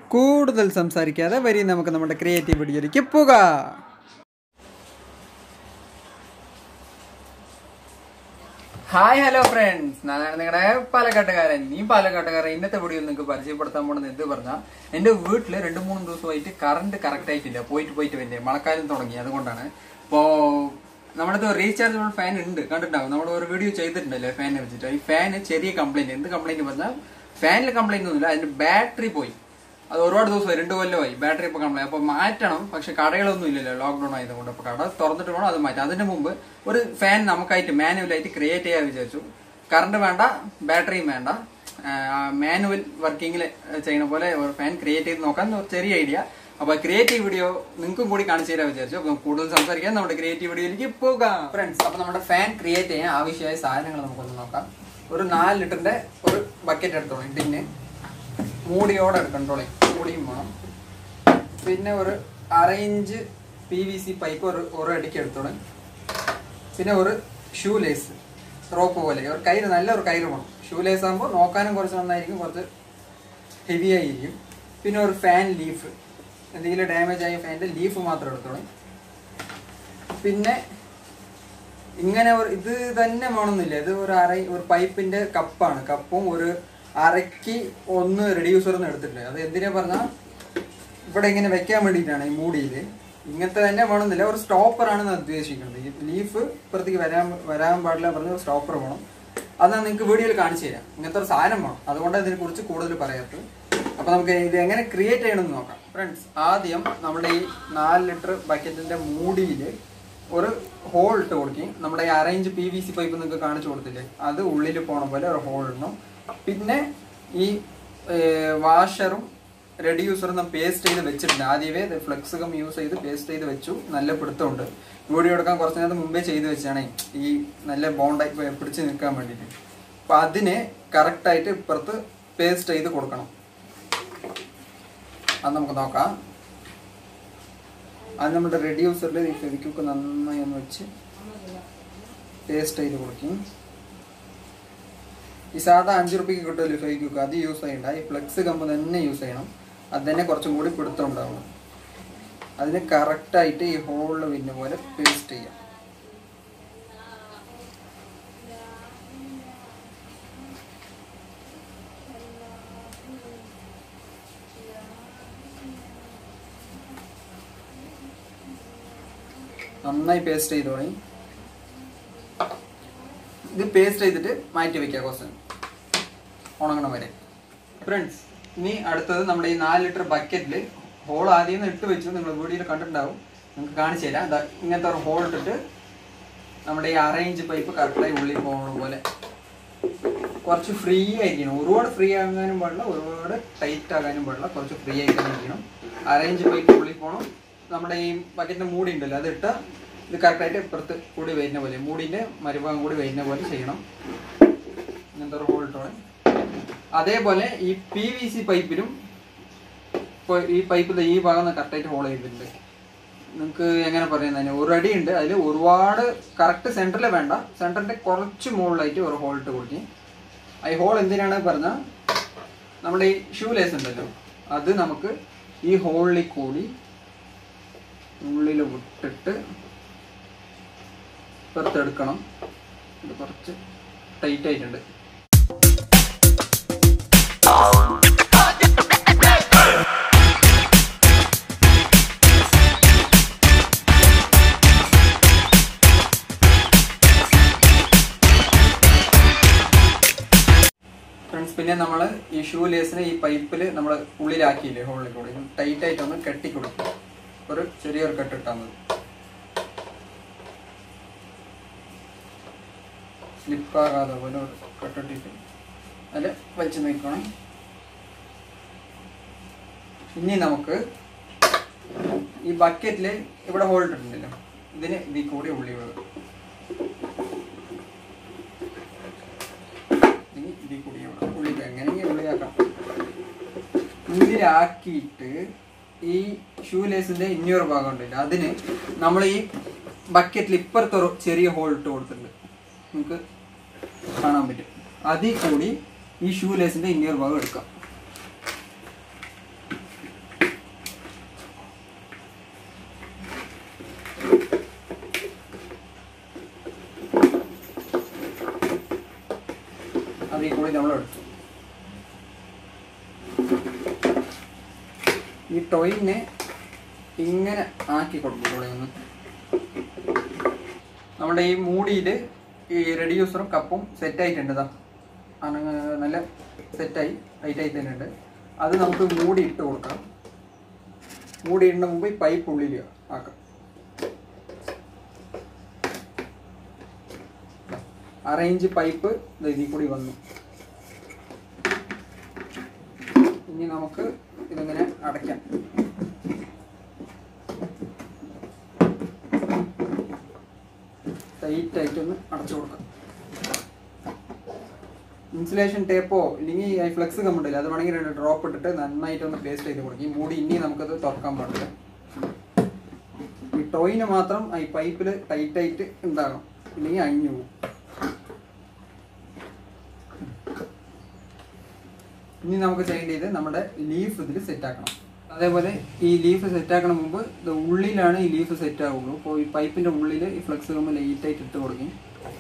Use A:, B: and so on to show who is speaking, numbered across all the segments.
A: കൂടുതൽ സംസാരിക്കാതെ വരി നമുക്ക് നമ്മുടെ ക്രിയേറ്റീവ് വീഡിയോയിലേക്ക് പോകാം ഹായ് ഹലോ ഫ്രണ്ട്സ് ഞാനാണ് നിങ്ങളുടെ പാലക്കാട്ടുകാരൻ ഈ പാലക്കാട്ടുകാരൻ ഇന്നത്തെ വീഡിയോ നിങ്ങൾക്ക് പരിചയപ്പെടുത്താൻ പോണെന്ന് എന്ത് പറഞ്ഞാൽ എന്റെ വീട്ടിൽ രണ്ട് മൂന്ന് ദിവസമായിട്ട് കറണ്ട് കറക്റ്റ് ആയിട്ടില്ല പോയിട്ട് പോയിട്ട് വലിയ മഴക്കാലം തുടങ്ങി അതുകൊണ്ടാണ് ഇപ്പോ നമ്മുടെ റീചാർജബിൾ ഫാൻ ഉണ്ട് കണ്ടിട്ടുണ്ടാവും നമ്മൾ ഒരു വീഡിയോ ചെയ്തിട്ടുണ്ടല്ലേ ഫാനെ വെച്ചിട്ട് ഈ ഫാന് ചെറിയ കംപ്ലൈന്റ് എന്ത് കംപ്ലൈന്റ് പറഞ്ഞാൽ ഫാനിൽ കംപ്ലൈന്റ് ഒന്നുമില്ല അതിന്റെ ബാറ്ററി പോയി അത് ഒരുപാട് ദിവസമായി രണ്ട് കൊല്ലമായി ബാറ്ററി ഇപ്പൊ കംപ്ലൈന്റ് അപ്പൊ മാറ്റണം പക്ഷെ കടകളൊന്നും ഇല്ലല്ലോ ലോക്ക്ഡൌൺ ആയതുകൊണ്ട് അപ്പൊ കട തുറന്നിട്ട് വേണം അത് മാറ്റാം അതിന് മുമ്പ് ഒരു ഫാൻ നമുക്കായിട്ട് മാനുവലായിട്ട് ക്രിയേറ്റ് ചെയ്യാൻ വിചാരിച്ചു കറണ്ട് വേണ്ട ബാറ്ററിയും വേണ്ട മാനുവൽ വർക്കിങ്ങിൽ ചെയ്യുന്ന പോലെ ഒരു ഫാൻ ക്രിയേറ്റ് ചെയ്ത് നോക്കാൻ ഒരു ചെറിയ ഐഡിയ അപ്പൊ ക്രിയേറ്റീവ് വീഡിയോ നിങ്ങൾക്കും കൂടി കാണിച്ചു തരാൻ വിചാരിച്ചു അപ്പൊ നമുക്ക് കൂടുതൽ സംസാരിക്കാൻ നമ്മുടെ ക്രിയേറ്റീവ് വീഡിയോയിലേക്ക് പോകാം ഫ്രണ്ട്സ് അപ്പൊ നമ്മുടെ ഫാൻ ക്രിയേറ്റ് ചെയ്യാൻ ആവശ്യമായ സാധനങ്ങൾ നമുക്കൊന്ന് നോക്കാം ഒരു നാല് ലിറ്ററിന്റെ ഒരു ബക്കറ്റ് എടുത്തോളൂ ടിന്ന് മൂടിയോടെ എടുക്കണ്ടോളെ മൂടിയും വേണം പിന്നെ ഒരു അര inch P V C pipe ഒരു ഒരു അടിക്ക് എടുത്തോളെ പിന്നെ ഒരു ഷൂ ലേസ് റോപ്പ് പോലെ ഒരു കയ്യിൽ നല്ല ഒരു കയ്യിൽ വേണം ഷൂ ലേസ് ആകുമ്പോൾ നോക്കാനും കുറച്ച് നന്നായിരിക്കും കുറച്ച് ഹെവി ആയിരിക്കും പിന്നെ ഒരു ഫാൻ ലീഫ് എന്തെങ്കിലും ഡാമേജ് ആയ ഫാനിന്റെ ലീഫ് മാത്രം എടുത്തോളെ പിന്നെ ഇങ്ങനെ ഒരു ഇത് തന്നെ വേണമെന്നില്ല ഇത് ഒരു അര ഒരു പൈപ്പിന്റെ കപ്പാണ് കപ്പും ഒരു അരയ്ക്ക് ഒന്ന് റെഡ്യൂസറിന്ന് എടുത്തിട്ടുണ്ട് അത് എന്തിനാ പറഞ്ഞാൽ ഇവിടെ ഇങ്ങനെ വെക്കാൻ വേണ്ടിയിട്ടാണ് ഈ മൂടിയിൽ ഇങ്ങനത്തെ തന്നെ വേണമെന്നില്ല ഒരു സ്റ്റോപ്പറാണ് ഞാൻ ഉദ്ദേശിക്കുന്നത് ഈ ലീഫ് ഇപ്പുറത്തേക്ക് വരാൻ വരാൻ പാടില്ല പറഞ്ഞ ഒരു സ്റ്റോപ്പർ വേണം അത് ഞാൻ നിങ്ങൾക്ക് വീഡിയോയിൽ കാണിച്ചു തരാം ഇങ്ങനത്തെ ഒരു സാധനം വേണം അതുകൊണ്ടാണ് ഇതിനെ കുറിച്ച് കൂടുതൽ പറയാത്തത് അപ്പൊ നമുക്ക് ഇത് എങ്ങനെ ക്രിയേറ്റ് ചെയ്യണമെന്ന് നോക്കാം ഫ്രണ്ട്സ് ആദ്യം നമ്മുടെ ഈ നാല് ലിറ്റർ ബക്കറ്റിന്റെ മൂടിയിൽ ഒരു ഹോൾ ഇട്ട് കൊടുക്കും നമ്മുടെ ഈ arrange P V C pipe നിങ്ങൾക്ക് കാണിച്ചു കൊടുത്തില്ലേ അത് ഉള്ളിൽ പോണ പോലെ ഒരു ഹോൾ ഇടണം പിന്നെ ഈ വാഷറും റെഡ്യൂസറും നാം പേസ്റ്റ് ചെയ്ത് വെച്ചിട്ടുണ്ട് ആദ്യമേ ഫ്ലെക്സ് കം യൂസ് ചെയ്ത് പേസ്റ്റ് ചെയ്ത് വെച്ചു നല്ല പിടുത്തമുണ്ട് വീഡിയോ എടുക്കാൻ കുറച്ച് നേരം മുമ്പേ ചെയ്ത് വെച്ചാണ് ഈ നല്ല ബോണ്ടായി പിടിച്ച് നിൽക്കാൻ വേണ്ടിയിട്ട് അപ്പം അതിന് കറക്റ്റായിട്ട് ഇപ്പുറത്ത് പേസ്റ്റ് ചെയ്ത് കൊടുക്കണം അത് നമുക്ക് നോക്കാം അത് നമ്മുടെ റെഡ്യൂസറിൽ ഈ ഫെവിക്യൂക്ക് നന്നായി ഒന്ന് വെച്ച് പേസ്റ്റ് ചെയ്ത് കൊടുക്കും ഈ സാധാ അഞ്ച് റുപ്യക്ക് കിട്ടുമല്ലോ ഫെവിക്യൂക്ക് അത് യൂസ് ചെയ്യണ്ട ഈ ഫ്ലെക്സ് കമ്പ് തന്നെ യൂസ് ചെയ്യണം അത് തന്നെ കുറച്ചും കൂടി പിടുത്തം ഉണ്ടാവണം അതിന് കറക്റ്റായിട്ട് ഈ ഹോളിൽ പിന്നെ പോലെ പേസ്റ്റ് ചെയ്യാം നന്നായി പേസ്റ്റ് ചെയ്തോളി ഇത് പേസ്റ്റ് ചെയ്തിട്ട് മാറ്റി വെക്കുക കുറച്ച് ഉണങ്ങണം വരെ ഫ്രണ്ട്സ് ഇനി അടുത്തത് നമ്മുടെ ഈ നാല് ലിറ്റർ ബക്കറ്റിൽ ഹോൾ ആദ്യം നിന്ന് ഇട്ട് വെച്ചു നിങ്ങൾ വീഡിയോയിൽ കണ്ടിട്ടുണ്ടാവും നിങ്ങൾക്ക് കാണിച്ചു തരാം ദാ ഇങ്ങനത്തെ ഒരു ഹോൾ ഇട്ടിട്ട് നമ്മുടെ ഈ അറേഞ്ച് പൈപ്പ് കറക്റ്റായി ഉള്ളിൽ പോകുന്ന പോലെ കുറച്ച് ഫ്രീ ആയിരിക്കണം ഒരുപാട് ഫ്രീ ആകാനും പാടില്ല ഒരുപാട് ടൈറ്റ് ആകാനും പാടില്ല കുറച്ച് ഫ്രീ ആയിട്ട് ഇരിക്കണം അറേഞ്ച് പൈപ്പ് ഉള്ളിൽ പോകണം നമ്മുടെ ഈ ബക്കറ്റിന്റെ മൂടി ഉണ്ടല്ലോ അത് ഇട്ട് ഇത് കറക്റ്റായിട്ട് ഇപ്പുറത്ത് കൂടി വരുന്ന പോലെ മൂടിന്റെ മരുഭാഗം കൂടി വരുന്ന പോലെ ചെയ്യണം ഇങ്ങനത്തെ ഒരു ഹോൾ ഇട്ടോളെ അതേപോലെ ഈ പി വി സി പൈപ്പിലും ഇപ്പോൾ ഈ പൈപ്പ് ഈ ഭാഗം കറക്റ്റായിട്ട് ഹോൾ ചെയ്തിട്ടുണ്ട് നിങ്ങൾക്ക് എങ്ങനെ പറയുന്നതിന് ഒരു അടി ഉണ്ട് അതിൽ ഒരുപാട് കറക്റ്റ് സെൻറ്ററിൽ വേണ്ട സെൻറ്ററിൻ്റെ കുറച്ച് മുകളിലായിട്ട് ഒരു ഹോൾ ഇട്ട് കൊടുക്കും ഈ ഹോൾ എന്തിനാണ് പറഞ്ഞാൽ നമ്മുടെ ഈ ഷൂ ലേസ് ഉണ്ടല്ലോ അത് നമുക്ക് ഈ ഹോളിൽ കൂടി ഉള്ളിൽ വിട്ടിട്ട് പുറത്തെടുക്കണം ഇത് കുറച്ച് ടൈറ്റ് ആയിട്ടുണ്ട് ഫ്രണ്ട്സ് പിന്നെ നമ്മൾ ഈ ഷൂ ലേസിനെ ഈ പൈപ്പിൽ നമ്മൾ ഉള്ളിലാക്കിയില്ലേ ഹോളിൽ കൂടി ടൈറ്റ് ആയിട്ട് ഒന്ന് കെട്ടി കൊടുക്കും ഒരു ചെറിയൊരു കെട്ടിട്ടാൽ മതി സ്ലിപ്പാകാതെ പോലെ ഒരു കെട്ടിട്ടിട്ട് അതിൽ വലിച്ചു നിൽക്കണം ഇനി നമുക്ക് ഈ ബക്കറ്റിൽ ഇവിടെ ഹോൾ ഇട്ടിട്ടുണ്ടല്ലോ ഇതിന് ഇതിൽ കൂടി ഉള്ളി വീഴും ഇനി ഇതിൽ കൂടി ഇവിടെ ഉള്ളി എങ്ങനെയെങ്കിലും ഉള്ളിയാക്കാം ഇതിലാക്കിയിട്ട് ഈ ഷൂ ലേസിന്റെ ഇന്നൊരു ഭാഗം ഉണ്ടല്ലോ അതിന് നമ്മൾ ഈ ബക്കറ്റിൽ ഇപ്പുറത്തൊരു ചെറിയ ഹോൾ ഇട്ട് കൊടുത്തിട്ടുണ്ട് നമുക്ക് കാണാൻ പറ്റും അതിൽ കൂടി ഈ ഷൂ ലേസിന്റെ ഇന്നൊരു ഭാഗം എടുക്കാം കൂടി നമ്മൾ എടുത്തു ഈ ടോയിനെ ഇങ്ങനെ ആക്കി കൊടുക്കും ഇവിടെ ഒന്ന് നമ്മുടെ ഈ മൂടിയിൽ ഈ റെഡ്യൂസറും കപ്പും സെറ്റ് ആയിട്ടുണ്ട് ഇതാ അനങ്ങ നല്ല സെറ്റായി ടൈറ്റ് ആയി തന്നെ ഉണ്ട് അത് നമുക്ക് മൂടി ഇട്ട് കൊടുക്കാം മൂടി ഇടുന്ന മുമ്പ് ഈ പൈപ്പ് ഉള്ളിൽ ആക്കാം അറേഞ്ച് പൈപ്പ് ഇതിൽ കൂടി വന്നു ഇനി നമുക്ക് ഇതിങ്ങനെ അടയ്ക്കാം ടൈറ്റ് ആയിട്ടൊന്ന് അടച്ചു കൊടുക്കാം ഇൻസുലേഷൻ ടേപ്പോ ഇല്ലെങ്കിൽ ഈ ഫ്ലെക്സ് കമ്മുണ്ടല്ലോ അത് വേണമെങ്കിൽ രണ്ട് ഡ്രോപ്പ് ഇട്ടിട്ട് നന്നായിട്ടൊന്ന് പേസ്റ്റ് ചെയ്ത് കൊടുക്കും ഈ മൂടി ഇനി നമുക്കത് തുറക്കാൻ പാടില്ല ഈ ടോയിന് മാത്രം ഈ പൈപ്പിൽ ടൈറ്റ് ആയിട്ട് ഉണ്ടാകണം ഇല്ലെങ്കിൽ അഴിഞ്ഞു പോകും ഇനി നമുക്ക് ചെയ്യേണ്ടത് നമ്മുടെ ലീഫ് ഇതിൽ സെറ്റ് ആക്കണം അതേപോലെ ഈ ലീഫ് സെറ്റ് ആക്കണ മുമ്പ് ഇത് ഉള്ളിലാണ് ഈ ലീഫ് സെറ്റ് ആവുള്ളൂ അപ്പോൾ ഈ പൈപ്പിന്റെ ഉള്ളിൽ ഈ ഫ്ലെക്സ് കമ്പ് ലൈറ്റ് ആയിട്ട് ഇട്ട് കൊടുക്കും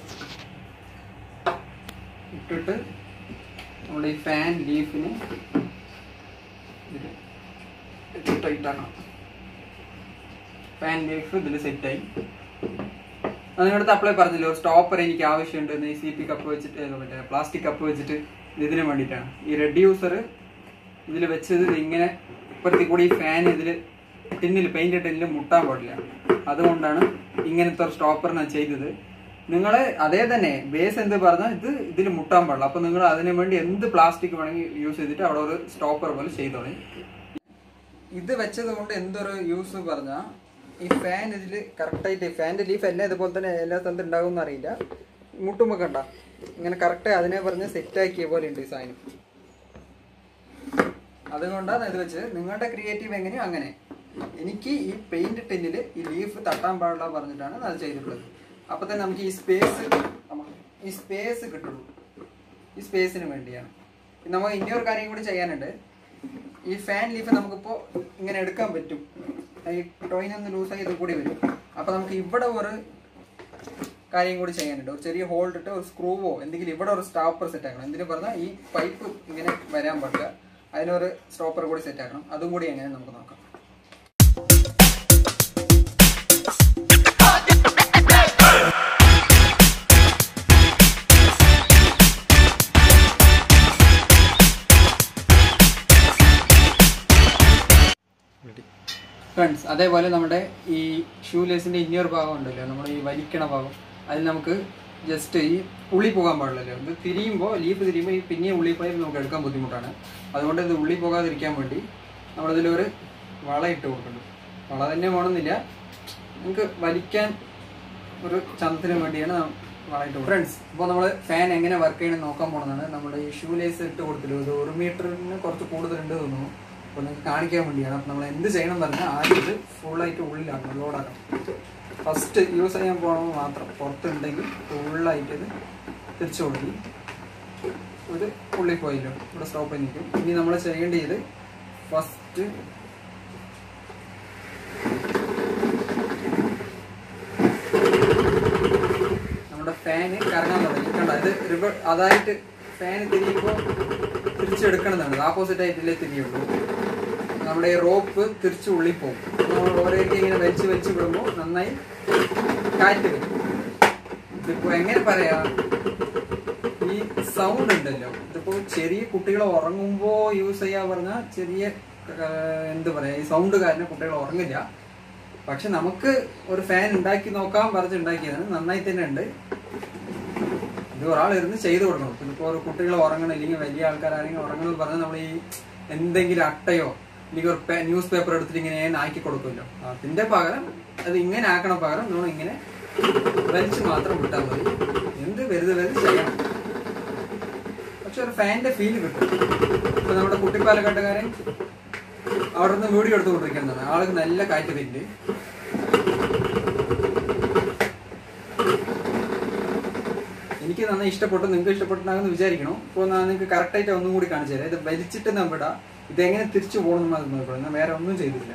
A: ഇട്ടിട്ട് നമ്മുടെ ഈ ഫാൻ ലീഫിന് ടൈറ്റ് ആക്കണം ഫാൻ ലീഫ് ഇതിൽ സെറ്റായി അത് നിങ്ങളുടെ അപ്ലൈ പറഞ്ഞില്ലേ ഒരു സ്റ്റോപ്പർ എനിക്ക് ആവശ്യമുണ്ട് ഈ സി പി കപ്പ് വെച്ചിട്ട് മറ്റേ പ്ലാസ്റ്റിക് കപ്പ് വെച്ചിട്ട് ഇത് ഇതിന് വേണ്ടിയിട്ടാണ് ഈ റെഡ്യൂസർ ഇതിൽ വെച്ചത് ഇത് ഇങ്ങനെ ഇപ്പുറത്തിൽ കൂടി ഈ ഫാൻ ഇതിൽ ടിന്നിൽ പെയിന്റ് ടിന്നിൽ മുട്ടാൻ പാടില്ല അതുകൊണ്ടാണ് ഇങ്ങനത്തെ ഒരു സ്റ്റോപ്പർ ഞാൻ ചെയ്തത് നിങ്ങൾ അതേ തന്നെ ബേസ് എന്ത് പറഞ്ഞാൽ ഇത് ഇതിൽ മുട്ടാൻ പാടില്ല അപ്പൊ നിങ്ങൾ അതിനു വേണ്ടി എന്ത് പ്ലാസ്റ്റിക് വേണമെങ്കിൽ യൂസ് ചെയ്തിട്ട് അവിടെ ഒരു സ്റ്റോപ്പർ പോലെ ചെയ്തോളി ഇത് വെച്ചത് കൊണ്ട് എന്തൊരു യൂസ് പറഞ്ഞാൽ ഈ ഫാൻ ഇതിൽ കറക്റ്റായിട്ട് ഫാൻ്റെ ലീഫ് എല്ലാം ഇതുപോലെ തന്നെ എല്ലാ സ്ഥലത്തും ഉണ്ടാകും അറിയില്ല മുട്ടുമ്പോൾ കണ്ട ഇങ്ങനെ കറക്റ്റ് അതിനെ പറഞ്ഞ് സെറ്റാക്കിയ പോലെ ഉണ്ട് ഈ സാധനം അതുകൊണ്ടാണ് ഇത് വെച്ച് നിങ്ങളുടെ ക്രിയേറ്റീവ് എങ്ങനെയോ അങ്ങനെ എനിക്ക് ഈ പെയിന്റ് ടെന്നിൽ ഈ ലീഫ് തട്ടാൻ പാടില്ല പറഞ്ഞിട്ടാണ് അത് ചെയ്തിട്ടുള്ളത് അപ്പൊ തന്നെ നമുക്ക് ഈ സ്പേസ് ഈ സ്പേസ് കിട്ടുള്ളൂ ഈ സ്പേസിന് വേണ്ടിയാണ് നമുക്ക് ഇനിയൊരു കാര്യം കൂടി ചെയ്യാനുണ്ട് ഈ ഫാൻ ലീഫ് നമുക്കിപ്പോൾ ഇങ്ങനെ എടുക്കാൻ പറ്റും ഈ ടോയിനൊന്ന് ലൂസായി ഇത് കൂടി വരും അപ്പൊ നമുക്ക് ഇവിടെ ഒരു കാര്യം കൂടി ചെയ്യാനുണ്ട് ഒരു ചെറിയ ഹോൾഡ് ഇട്ട് ഒരു സ്ക്രൂവോ എന്തെങ്കിലും ഇവിടെ ഒരു സ്റ്റോപ്പർ സെറ്റ് ആക്കണം എന്തിനു പറഞ്ഞാൽ ഈ പൈപ്പ് ഇങ്ങനെ വരാൻ പാടില്ല അതിനൊരു സ്റ്റോപ്പർ കൂടി സെറ്റ് ആക്കണം അതും കൂടി എങ്ങനെ നമുക്ക് നോക്കാം ഫ്രണ്ട്സ് അതേപോലെ നമ്മുടെ ഈ ഷൂ ലേസിന്റെ ഇന്നിയർ ഭാഗം ഉണ്ടല്ലോ നമ്മൾ ഈ വലിക്കണ ഭാഗം അതിൽ നമുക്ക് ജസ്റ്റ് ഈ ഉള്ളി പോകാൻ പാടില്ലല്ലോ ഇത് തിരിയുമ്പോൾ ലീഫ് തിരിയുമ്പോൾ ഈ പിന്നെയും ഉള്ളി പോയാൽ നമുക്ക് എടുക്കാൻ ബുദ്ധിമുട്ടാണ് അതുകൊണ്ട് ഇത് ഉള്ളി പോകാതിരിക്കാൻ വേണ്ടി നമ്മളതിലൊരു വള ഇട്ട് കൊടുക്കുന്നുണ്ട് വള തന്നെ വേണമെന്നില്ല നമുക്ക് വലിക്കാൻ ഒരു ചന്തത്തിന് വേണ്ടിയാണ് നാം വള ഇട്ട് ഫ്രണ്ട്സ് ഇപ്പോൾ നമ്മൾ ഫാൻ എങ്ങനെ വർക്ക് ചെയ്യണമെന്ന് നോക്കാൻ പോണതാണ് നമ്മുടെ ഈ ഷൂ ലേസ് ഇട്ട് കൊടുത്തില്ല ഇത് ഒരു മീറ്ററിന് കുറച്ച് കൂടുതലുണ്ട് തോന്നുന്നു അപ്പോൾ നിങ്ങൾക്ക് കാണിക്കാൻ വേണ്ടിയാണ് അപ്പോൾ നമ്മൾ എന്ത് ചെയ്യണം എന്ന് പറഞ്ഞാൽ ആദ്യം ഇത് ഫുള്ളായിട്ട് ഉള്ളിലാക്കണം ലോഡാക്കണം ഫസ്റ്റ് യൂസ് ചെയ്യാൻ പോകണമെന്ന് മാത്രം പുറത്തുണ്ടെങ്കിൽ ഫുള്ളായിട്ട് ഇത് തിരിച്ചു കൊടുക്കി ഇത് ഉള്ളിൽ പോയല്ലോ ഇവിടെ സ്റ്റോപ്പ് നിൽക്കും ഇനി നമ്മൾ ചെയ്യേണ്ടത് ഫസ്റ്റ് നമ്മുടെ ഫാന് കറങ്ങാൻ തുടങ്ങി കണ്ട ഇത് റിവർ അതായിട്ട് ഫാൻ തിരിയുമ്പോൾ തിരിച്ചെടുക്കണമെന്നാണ് ഓപ്പോസിറ്റ് ആയിട്ടില്ലേ തിരിയുള്ളൂ നമ്മുടെ ഈ റോപ്പ് തിരിച്ച് ഉള്ളിൽ പോകും നമ്മൾ ഓരോക്കെ ഇങ്ങനെ വലിച്ച് വലിച്ച് വിടുമ്പോൾ നന്നായി കാറ്റ് വരും ഇതിപ്പോ എങ്ങനെ പറയാ ഈ സൗണ്ട് ഉണ്ടല്ലോ ഇതിപ്പോ ചെറിയ കുട്ടികൾ ഉറങ്ങുമ്പോ യൂസ് ചെയ്യാ പറഞ്ഞാൽ ചെറിയ ആ, എന്ത് പറയാ ഈ സൗണ്ട് കാരണം കുട്ടികൾ ഉറങ്ങില്ല പക്ഷെ നമുക്ക് ഒരു ഫാൻ ഉണ്ടാക്കി നോക്കാൻ പറഞ്ഞ് ഉണ്ടാക്കിയതാണ് നന്നായി തന്നെ ഉണ്ട് ഇത് ഒരാൾ ഇരുന്ന് ചെയ്തു കൊടുക്കണം ഇതിപ്പോ ഒരു കുട്ടികൾ ഉറങ്ങണം ഇല്ലെങ്കിൽ വലിയ ആൾക്കാരാണെങ്കിൽ ഉറങ്ങണം എന്ന് പറഞ്ഞാൽ നമ്മൾ ഈ എന്തെങ്കിലും അട്ടയോ അല്ലെങ്കിൽ ഒരു ന്യൂസ് പേപ്പർ എടുത്തിട്ട് ഇങ്ങനെ ആക്കി കൊടുക്കുമല്ലോ അതിന്റെ പകരം അത് ഇങ്ങനെ ആക്കണ പകരം നമ്മൾ ഇങ്ങനെ വലിച്ച് മാത്രം വിട്ടാൽ മതി എന്ത് വെറുതെ വെറുതെ ചെയ്യണം പക്ഷെ ഒരു ഫാനിന്റെ ഫീൽ കിട്ടും ഇപ്പൊ നമ്മുടെ കുട്ടിപ്പാലക്കാട്ടുകാരൻ അവിടെ നിന്ന് വീഡിയോ എടുത്തുകൊണ്ടിരിക്കുന്നതാണ് ആൾക്ക് നല്ല കാറ്റ് വരുന്നുണ്ട് എനിക്ക് നന്നായി ഇഷ്ടപ്പെട്ടു നിങ്ങൾക്ക് ഇഷ്ടപ്പെട്ടുണ്ടാകുമെന്ന് വിചാരിക്കണം ഇപ്പോൾ ഞാൻ നിങ്ങൾക്ക് കറക്റ്റായിട്ട് ഒന്നും കൂടി കാണിച്ചു തരാം ഇത് വലിച്ചിട്ട് ഞാൻ വിടാം ഇതെങ്ങനെ തിരിച്ചു പോകണം എന്ന് നോക്കണം ഞാൻ വേറെ ഒന്നും ചെയ്തില്ല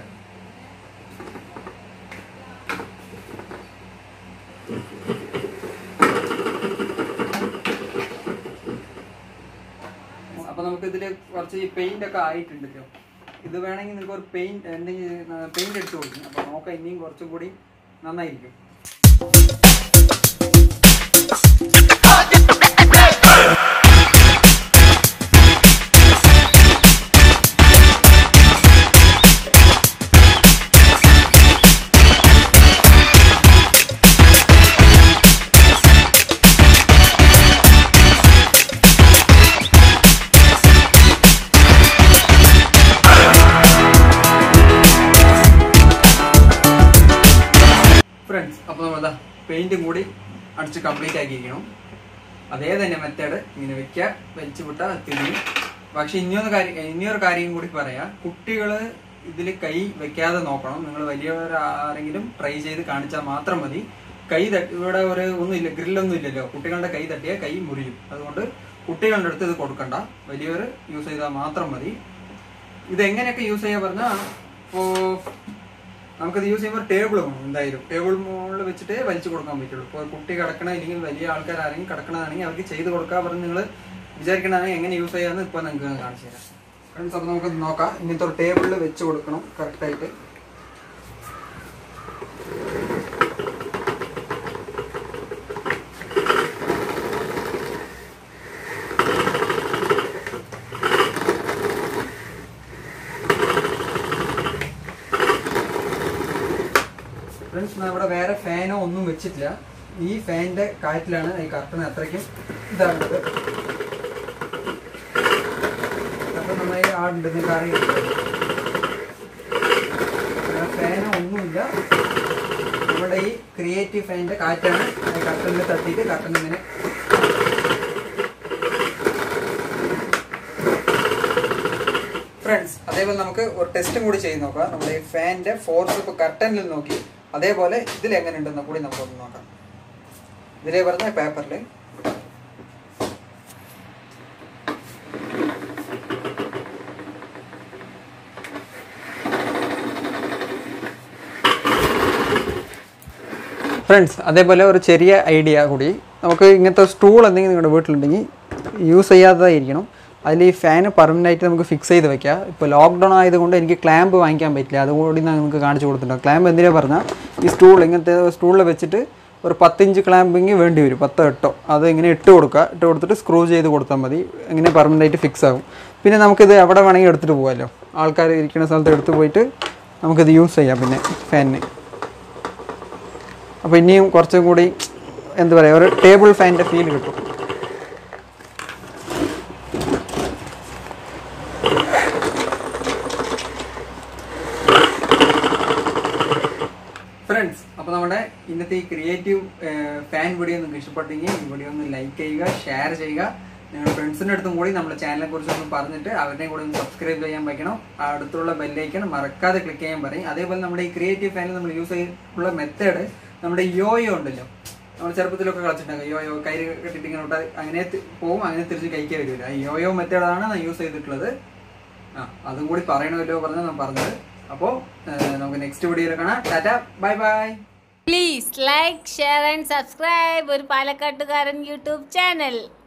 A: നമുക്ക് ഇതിൽ കുറച്ച് ഈ പെയിന്റ് ഒക്കെ ആയിട്ടുണ്ടല്ലോ ഇത് വേണമെങ്കിൽ നിങ്ങൾക്ക് ഒരു പെയിന്റ് എന്തെങ്കിലും പെയിന്റ് എടുത്ത് കൊടുക്കും അപ്പൊ നോക്കാം ഇനിയും കുറച്ചും കൂടി നന്നായിരിക്കും ഫ്രണ്ട്സ് അപ്പോൾ നമ്മൾ പെയിന്റും കൂടി അടിച്ച് കംപ്ലീറ്റ് ആക്കിയിരിക്കണം അതേ തന്നെ മെത്തേഡ് ഇങ്ങനെ വെക്കുക വലിച്ചു വിട്ട തിരിഞ്ഞു പക്ഷെ ഇനിയൊന്ന് കാര്യം ഇനിയൊരു കാര്യം കൂടി പറയാം കുട്ടികൾ ഇതിൽ കൈ വെക്കാതെ നോക്കണം നിങ്ങൾ വലിയവരാരെങ്കിലും ട്രൈ ചെയ്ത് കാണിച്ചാൽ മാത്രം മതി കൈ തട്ടി ഇവിടെ ഒരു ഒന്നുമില്ല ഗ്രില്ലൊന്നും ഇല്ലല്ലോ കുട്ടികളുടെ കൈ തട്ടിയാൽ കൈ മുറിയും അതുകൊണ്ട് കുട്ടികളുടെ അടുത്ത് ഇത് കൊടുക്കണ്ട വലിയവർ യൂസ് ചെയ്താൽ മാത്രം മതി ഇത് എങ്ങനെയൊക്കെ യൂസ് ചെയ്യാൻ പറഞ്ഞാൽ ഇപ്പോൾ നമുക്കത് യൂസ് ചെയ്യുമ്പോൾ ടേബിൾ വേണം എന്തായാലും ടേബിൾ മുകളിൽ വെച്ചിട്ട് വലിച്ചു കൊടുക്കാൻ പറ്റുള്ളൂ ഇപ്പോൾ കുട്ടി കിടക്കണ ഇല്ലെങ്കിൽ വലിയ ആൾക്കാർ ആരെങ്കിലും കിടക്കണതാണെങ്കിൽ അവർക്ക് ചെയ്ത് കൊടുക്കാൻ പറഞ്ഞ് നിങ്ങൾ വിചാരിക്കണമെങ്കിൽ എങ്ങനെ യൂസ് ചെയ്യാമെന്ന് ഇപ്പോൾ നിങ്ങൾക്ക് കാണിച്ചു തരാം ഫ്രണ്ട്സ് അപ്പോൾ നമുക്ക് നോക്കാം ഇങ്ങനത്തെ ഒരു ടേബിളിൽ വെച്ച് കൊടുക്കണം കറക്റ്റായിട്ട് ഫ്രണ്ട്സ് ഞാൻ ഇവിടെ വേറെ ഫാനോ ഒന്നും വെച്ചിട്ടില്ല ഈ ഫാനിന്റെ കാറ്റിലാണ് ഈ കർട്ടൻ അത്രയ്ക്കും ഇതാണത് അപ്പൊ നന്നായി ആടുണ്ട് നിങ്ങൾക്ക് അറിയാം ഫാനോ ഒന്നുമില്ല നമ്മുടെ ഈ ക്രിയേറ്റീവ് ഫാനിന്റെ കാറ്റാണ് ഈ കർട്ടനിൽ തട്ടിയിട്ട് കർട്ടൻ ഇങ്ങനെ ഫ്രണ്ട്സ് അതേപോലെ നമുക്ക് ഒരു ടെസ്റ്റും കൂടി ചെയ്ത് നോക്കാം നമ്മുടെ ഈ ഫാനിന്റെ ഫോർസ് ഇപ്പോൾ കർട്ടനിൽ നോക്കി അതേപോലെ ഇതിൽ എങ്ങനെ ഉണ്ടെന്ന് കൂടി നമുക്കൊന്ന് നോക്കാം ഇതിലേ പറഞ്ഞ പേപ്പറിൽ ഫ്രണ്ട്സ് അതേപോലെ ഒരു ചെറിയ ഐഡിയ കൂടി നമുക്ക് ഇങ്ങനത്തെ സ്റ്റൂൾ എന്തെങ്കിലും നിങ്ങളുടെ വീട്ടിലുണ്ടെങ്കിൽ യൂസ് ചെയ്യാത്തതായിരിക്കണം അതിൽ ഈ ഫാന് പെർമനൻ്റ് നമുക്ക് ഫിക്സ് ചെയ്ത് വെക്കുക ഇപ്പോൾ ലോക്ക്ഡൗൺ ആയതുകൊണ്ട് എനിക്ക് ക്ലാമ്പ് വാങ്ങിക്കാൻ പറ്റില്ല അതുകൂടി ഞാൻ നിങ്ങൾക്ക് കാണിച്ചു കൊടുത്തിട്ടുണ്ട് ക്ലാമ്പ് എന്തിനാ പറഞ്ഞാൽ ഈ സ്റ്റൂൾ ഇങ്ങനത്തെ സ്റ്റൂളിൽ വെച്ചിട്ട് ഒരു പത്തിഞ്ച് ക്ലാമ്പിങ് വേണ്ടി വരും പത്തോ എട്ടോ അത് ഇങ്ങനെ ഇട്ട് കൊടുക്കുക ഇട്ട് കൊടുത്തിട്ട് സ്ക്രൂ ചെയ്ത് കൊടുത്താൽ മതി ഇങ്ങനെ പെർമനൻ്റ് ഫിക്സ് ആകും പിന്നെ നമുക്കിത് എവിടെ വേണമെങ്കിൽ എടുത്തിട്ട് പോകാമല്ലോ ആൾക്കാർ ഇരിക്കുന്ന സ്ഥലത്ത് എടുത്ത് പോയിട്ട് നമുക്കിത് യൂസ് ചെയ്യാം പിന്നെ ഫാനിന് അപ്പോൾ ഇനിയും കുറച്ചും കൂടി എന്താ പറയുക ഒരു ടേബിൾ ഫാനിൻ്റെ ഫീൽ കിട്ടും ഫ്രണ്ട്സ് അപ്പോൾ നമ്മുടെ ഇന്നത്തെ ഈ ക്രിയേറ്റീവ് ഫാൻ വീഡിയോ നിങ്ങൾക്ക് ഇഷ്ടപ്പെട്ടെങ്കിൽ ഈ വീഡിയോ ഒന്ന് ലൈക്ക് ചെയ്യുക ഷെയർ ചെയ്യുക നിങ്ങളുടെ ഫ്രണ്ട്സിൻ്റെ അടുത്തും കൂടി നമ്മുടെ ചാനലിനെ കുറിച്ച് ഒന്ന് പറഞ്ഞിട്ട് അവരുടെയും കൂടി ഒന്ന് സബ്സ്ക്രൈബ് ചെയ്യാൻ വയ്ക്കണം അടുത്തുള്ള ബെല്ലൈക്കൺ മറക്കാതെ ക്ലിക്ക് ചെയ്യാൻ പറയും അതേപോലെ നമ്മുടെ ഈ ക്രിയേറ്റീവ് ഫാനിൽ നമ്മൾ യൂസ് ചെയ്യുന്ന മെത്തേഡ് നമ്മുടെ യോയോ ഉണ്ടല്ലോ നമ്മൾ ചെറുപ്പത്തിലൊക്കെ കളിച്ചിട്ടുണ്ടാകും യോയോ കൈ കെട്ടിട്ട് ഇങ്ങനെ വിട്ടാൽ അങ്ങനെ തി- പോവും അങ്ങനെ തിരിച്ച് കഴിക്കാൻ വരില്ല ഈ യോയോ മെത്തേഡാണ് ഞാൻ യൂസ് ചെയ്തിട്ടുള്ളത് ആ അതും കൂടി പറയണമല്ലോ പറഞ്ഞാൽ ഞാൻ പറഞ്ഞത് അപ്പോൾ നമുക്ക് നെക്സ്റ്റ് വീഡിയോയിൽ കാണാം tata bye bye
B: please like share and subscribe ഒരു പാലക്കാട്ടുകാരൻ യൂട്യൂബ് ചാനൽ